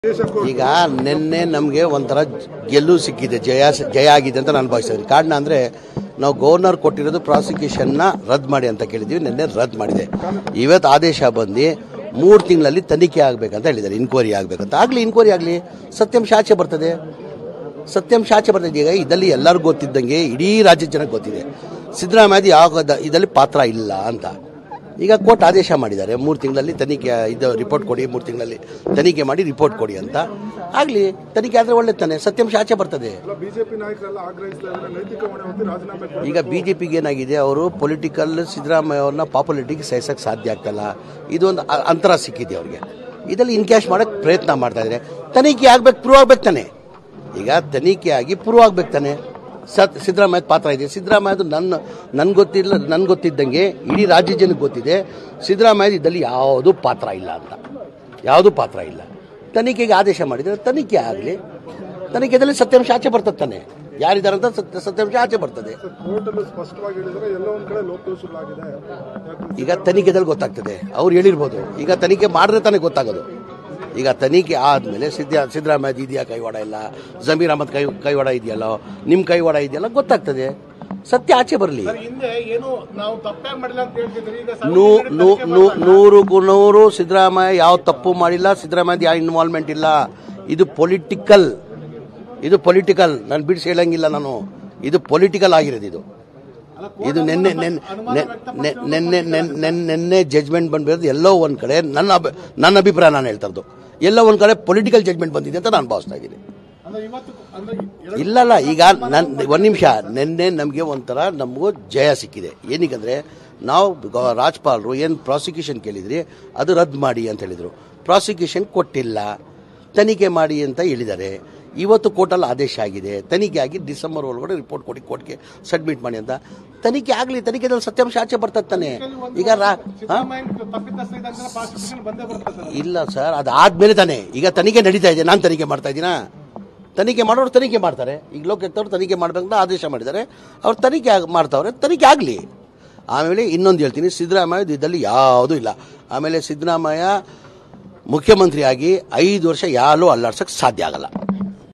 ಈಗ ನಿನ್ನೆ ನಮಗೆ ಒಂಥರ ಗೆಲ್ಲು ಸಿಕ್ಕಿದೆ ಜಯ ಜಯ ಆಗಿದೆ ಅಂತ ನಾನು ಭಾವಿಸ್ತೀನಿ ಕಾರಣ ಅಂದರೆ ನಾವು ಗವರ್ನರ್ ಕೊಟ್ಟಿರೋದು ಪ್ರಾಸಿಕ್ಯೂಷನ್ನ ರದ್ದು ಮಾಡಿ ಅಂತ ಕೇಳಿದ್ದೀವಿ ನಿನ್ನೆ ರದ್ದು ಮಾಡಿದೆ ಇವತ್ತು ಆದೇಶ ಬಂದು ಮೂರು ತಿಂಗಳಲ್ಲಿ ತನಿಖೆ ಆಗಬೇಕಂತ ಹೇಳಿದ್ದಾರೆ ಇನ್ಕ್ವೈರಿ ಆಗಬೇಕಂತ ಆಗಲಿ ಇನ್ಕ್ವೈರಿ ಆಗಲಿ ಸತ್ಯಾಂಶ ಆಚೆ ಬರ್ತದೆ ಸತ್ಯಾಂಶ ಆಚೆ ಬರ್ತದೆ ಈಗ ಇದರಲ್ಲಿ ಎಲ್ಲರಿಗೂ ಗೊತ್ತಿದ್ದಂಗೆ ಇಡೀ ರಾಜ್ಯದ ಜನಕ್ಕೆ ಗೊತ್ತಿದೆ ಸಿದ್ದರಾಮಯ್ಯ ಯಾವ ಇದರಲ್ಲಿ ಪಾತ್ರ ಇಲ್ಲ ಅಂತ ಈಗ ಕೋರ್ಟ್ ಆದೇಶ ಮಾಡಿದ್ದಾರೆ ಮೂರು ತಿಂಗಳಲ್ಲಿ ತನಿಖೆ ಇದು ರಿಪೋರ್ಟ್ ಕೊಡಿ ಮೂರು ತಿಂಗಳಲ್ಲಿ ತನಿಖೆ ಮಾಡಿ ರಿಪೋರ್ಟ್ ಕೊಡಿ ಅಂತ ಆಗಲಿ ತನಿಖೆ ಆದರೆ ಒಳ್ಳೆ ತಾನೆ ಸತ್ಯಾಂಶ ಆಚೆ ಬರ್ತದೆ ಬಿಜೆಪಿ ನಾಯಕರೆಲ್ಲ ಆಗ್ರಹಿಸ್ತಾ ಇದ್ದಾರೆ ನೈತಿಕ ಹೊಣೆ ಹೊತ್ತು ರಾಜೀನಾಮೆ ಕೊಡಿ. ಈಗ ಬಿ ಜೆ ಪಿಗೆ ಏನಾಗಿದೆ ಅವರು ಪೊಲಿಟಿಕಲ್ ಸಿದ್ದರಾಮಯ್ಯ ಅವ್ರನ್ನ ಪಾಪ್ಯುಲಿಟಿಗೆ ಸಹಿಸಕ್ಕೆ ಸಾಧ್ಯ ಆಗ್ತಲ್ಲ ಇದೊಂದು ಅ- ಅಂತರ ಸಿಕ್ಕಿದೆ ಅವ್ರಿಗೆ ಇದರಲ್ಲಿ ಇನ್ಕ್ಯಾಶ್ ಮಾಡೋಕ್ಕೆ ಪ್ರಯತ್ನ ಮಾಡ್ತಾ ಇದ್ದಾರೆ ತನಿಖೆ ಆಗ್ಬೇಕು ಪ್ರೂವ್ ಆಗ್ಬೇಕು ತಾನೆ ಈಗ ತನಿಖೆ ಆಗಿ ಪ್ರೂವ್ ಆಗ್ಬೇಕು ತಾನೆ ಸತ್ ಸಿದ್ದರಾಮಯ್ಯ ಪಾತ್ರ ಇದೆ ಸಿದ್ದರಾಮಯ್ಯದು ನನ್ನ ನನ್ಗೆ ಗೊತ್ತಿಲ್ಲ ನನ್ಗೆ ಗೊತ್ತಿದ್ದಂಗೆ ಇಡೀ ರಾಜ್ಯ ಜನಕ್ಕೆ ಗೊತ್ತಿದೆ ಸಿದ್ದರಾಮಯ್ಯ ಇದ್ದಲ್ಲಿ ಯಾವುದೂ ಪಾತ್ರ ಇಲ್ಲ ಅಂತ ಯಾವುದೂ ಪಾತ್ರ ಇಲ್ಲ ತನಿಖೆಗೆ ಆದೇಶ ಮಾಡಿದರೆ ತನಿಖೆ ಆಗಲಿ ತನಿಖೆದಲ್ಲಿ ಸತ್ಯಾಂಶ ಆಚೆ ಬರ್ತದೆ ತಾನೆ ಯಾರಿದ್ದಾರೆ ಅಂತ ಸತ್ಯ ಸತ್ಯಾಂಶ ಆಚೆ ಬರ್ತದೆ ಕೋರ್ಟ್ ಅಲ್ಲೂ ಸ್ಪಷ್ಟವಾಗಿ ಹೇಳಿದ್ರೆ ಎಲ್ಲ ಒಂದ್ ಕಡೆ ಲೋಪದೋಷ ಆಗಿದೆ ಯಾಕೆ ಈಗ ತನಿಖೆದಲ್ಲಿ ಗೊತ್ತಾಗ್ತದೆ ಅವ್ರು ಹೇಳಿರ್ಬೋದು ಈಗ ತನಿಖೆ ಮಾಡಿದ್ರೆ ತಾನೇ ಗೊತ್ತಾಗೋದು ಈಗ ತನಿಖೆ ಆದಮೇಲೆ ಸಿದ್ದ ಸಿದ್ದರಾಮಯ್ಯ ಇದೆಯಾ ಕೈವಾಡ ಇಲ್ಲ ಜಮೀರ್ ಅಹಮದ್ ಕೈ ಕೈವಾಡ ಇದೆಯಲ್ಲೋ ನಿಮ್ಮ ಕೈವಾಡ ಇದೆಯಲ್ಲ ಗೊತ್ತಾಗ್ತದೆ ಸತ್ಯ ಆಚೆ ಬರಲಿ ಹಿಂದೆ ಏನು ನಾವು ತಪ್ಪೇ ಮಾಡಿಲ್ಲ ಅಂತ ಹೇಳ್ತಿದ್ರಿ ಈಗ ನೂ ನೂ ನೂ ನೂರು ನೂರು ಸಿದ್ದರಾಮಯ್ಯ ಯಾವ ತಪ್ಪು ಮಾಡಿಲ್ಲ ಸಿದ್ದರಾಮಯ್ಯ ಯಾವ ಇನ್ವಾಲ್ವ್ಮೆಂಟ್ ಇಲ್ಲ ಇದು ಪೊಲಿಟಿಕಲ್ ಇದು ಪೊಲಿಟಿಕಲ್ ನಾನು ಬಿಡಿಸಿ ಹೇಳಂಗಿಲ್ಲ ನಾನು ಇದು ಪೊಲಿಟಿಕಲ್ ಆಗಿರೋದು ಇದು ಇದು ನಿನ್ನೆ ನೆನ್ನೆ ನೆನ್ನೆ ನೆನ್ನೆ ನೆನ್ನೆ ನೆನ್ನೆ ಜಜ್ಮೆಂಟ್ ಬಂದಿರೋದು ಎಲ್ಲೋ ಒಂದು ಕಡೆ ನನ್ನ ಅಭಿ- ನನ್ನ ಅಭಿಪ್ರಾಯ ನಾನು ಹೇಳ್ತಾ ಇರೋದು ಎಲ್ಲೋ ಒಂದು ಕಡೆ ಪೊಲಿಟಿಕಲ್ ಜಜ್ಮೆಂಟ್ ಬಂದಿದೆ ಅಂತ ನಾನು ಭಾವಿಸ್ತಾ ಇದ್ದೀನಿ ಅಂದ್ರೆ ಇವತ್ತು ಅಂದ್ರೆ ಇಲ್ಲಲ್ಲ ಈಗ ನನ್ ಒಂದು ನಿಮಿಷ ನಿನ್ನೆ ನಮಗೆ ಒಂಥರ ನಮಗೂ ಜಯ ಸಿಕ್ಕಿದೆ ಏನಕ್ಕಂದ್ರೆ ನಾವು ಗ- ರಾಜ್ಪಾಲರು ಏನು ಪ್ರಾಸಿಕ್ಯೂಷನ್ ಕೇಳಿದ್ರಿ ಅದು ರದ್ದು ಮಾಡಿ ಅಂತ ಹೇಳಿದರು ಪ್ರಾಸಿಕ್ಯೂಷನ್ ಕೊಟ್ಟಿಲ್ಲ ತನಿಖೆ ಮಾಡಿ ಅಂತ ಹೇಳಿದ್ದಾರೆ ಇವತ್ತು ಕೋರ್ಟಲ್ಲಿ ಆದೇಶ ಆಗಿದೆ ತನಿಖೆ ಆಗಿ ಡಿಸೆಂಬರ್ ಒಳಗಡೆ ರಿಪೋರ್ಟ್ ಕೊಡಿ ಕೋರ್ಟ್ಗೆ ಸಬ್ಮಿಟ್ ಮಾಡಿ ಅಂತ ತನಿಖೆ ಆಗಲಿ ತನಿಖೆದಲ್ಲಿ ಸತ್ಯಾಂಶ ಆಚೆ ಬರ್ತದೆ ತಾನೆ ಈಗ ರಾ ಹಾಂ ಸಿದ್ದರಾಮಯ್ಯ ತಪ್ಪಿತಸ್ಥ ಇದೆ ಅಂದ್ರೆ ಪ್ರಾಸಿಕ್ಯೂಷನ್ ಬಂದೇ ಬರುತ್ತೆ ಸರ್ ಇಲ್ಲ ಸರ್ ಅದಾದ್ಮೇಲೆ ತಾನೇ ಈಗ ತನಿಖೆ ನಡೀತಾ ಇದೆ ನಾನು ತನಿಖೆ ಮಾಡ್ತಾ ಇದ್ದೀನಾ ತನಿಖೆ ಮಾಡೋರು ತನಿಖೆ ಮಾಡ್ತಾರೆ ಈಗ ಲೋಕಾಯುಕ್ತವ್ರು ತನಿಖೆ ಮಾಡ್ಬೇಕಂತ ಆದೇಶ ಮಾಡಿದ್ದಾರೆ ಅವ್ರು ತನಿಖೆ ಆಗ್- ಮಾಡ್ತಾವ್ರೆ ತನಿಖೆ ಆಗಲಿ ಆಮೇಲೆ ಇನ್ನೊಂದು ಹೇಳ್ತೀನಿ ಸಿದ್ದರಾಮಯ್ಯ ಇದರಲ್ಲಿ ಯಾವುದೂ ಇಲ್ಲ ಆಮೇಲೆ ಸಿದ್ದರಾಮಯ್ಯ ಮುಖ್ಯಮಂತ್ರಿಯಾಗಿ ಐದು ವರ್ಷ ಯಾರೂ ಅಲ್ಲಾಡ್ಸೋಕ್ಕೆ ಸಾಧ್ಯ ಆಗಲ್ಲ